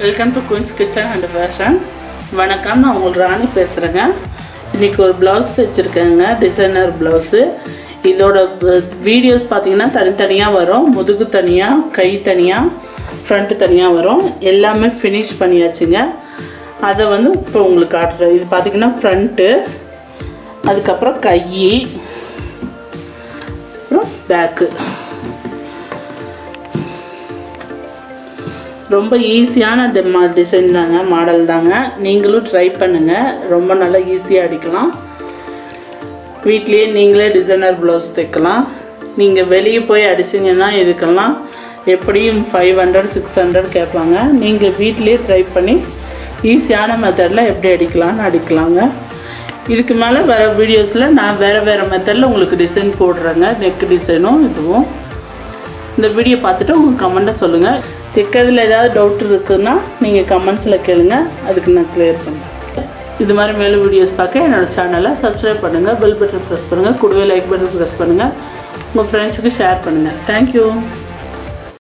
welcome to Queen's kitchen and fashion வணக்கம் நான் உங்களுக்கு ராணி பேசுகிறேங்க இன்றைக்கி ஒரு ப்ளவுஸ் தைச்சிருக்கேங்க டிசைனர் ப்ளவுஸு இதோட வீடியோஸ் பார்த்தீங்கன்னா தனித்தனியாக வரும் முதுகு தனியாக கை தனியாக ஃப்ரண்ட்டு தனியாக வரும் எல்லாமே ஃபினிஷ் பண்ணியாச்சுங்க அதை வந்து இப்போ உங்களுக்கு காட்டுறேன் இது பார்த்தீங்கன்னா ஃப்ரண்ட்டு அதுக்கப்புறம் கை அப்புறம் பேக்கு ரொம்ப ஈஸியான டெமா டிசைன் தாங்க மாடல் தாங்க நீங்களும் ட்ரை பண்ணுங்கள் ரொம்ப நல்லா ஈஸியாக அடிக்கலாம் வீட்லேயே நீங்களே டிசைனர் ப்ளவுஸ் தைக்கலாம் நீங்கள் வெளியே போய் அடிச்சிங்கன்னா இதுக்கெல்லாம் எப்படியும் ஃபைவ் ஹண்ட்ரட் சிக்ஸ் ஹண்ட்ரட் கேட்பாங்க நீங்கள் வீட்லேயே ட்ரை பண்ணி ஈஸியான மெத்தடில் எப்படி அடிக்கலாம்னு அடிக்கலாங்க இதுக்கு மேலே வேறு வீடியோஸில் நான் வேறு வேறு மெத்தடில் உங்களுக்கு டிசைன் போடுறேங்க நெக் டிசைனும் இதுவும் இந்த வீடியோ பார்த்துட்டு உங்கள் கமெண்ட்டை சொல்லுங்கள் தைக்கிறதுல ஏதாவது டவுட் இருக்குன்னா நீங்கள் கமெண்ட்ஸில் கேளுங்க அதுக்கு நான் கிளியர் பண்ணுறேன் இது மாதிரி மேலும் வீடியோஸ் பார்க்க என்னோடய சேனலை சப்ஸ்கிரைப் பண்ணுங்கள் பெல் பட்டன் ப்ரெஸ் பண்ணுங்கள் கூடவே லைக் பட்டன் ப்ரெஸ் பண்ணுங்கள் உங்கள் ஃப்ரெண்ட்ஸுக்கு ஷேர் பண்ணுங்கள் தேங்க்யூ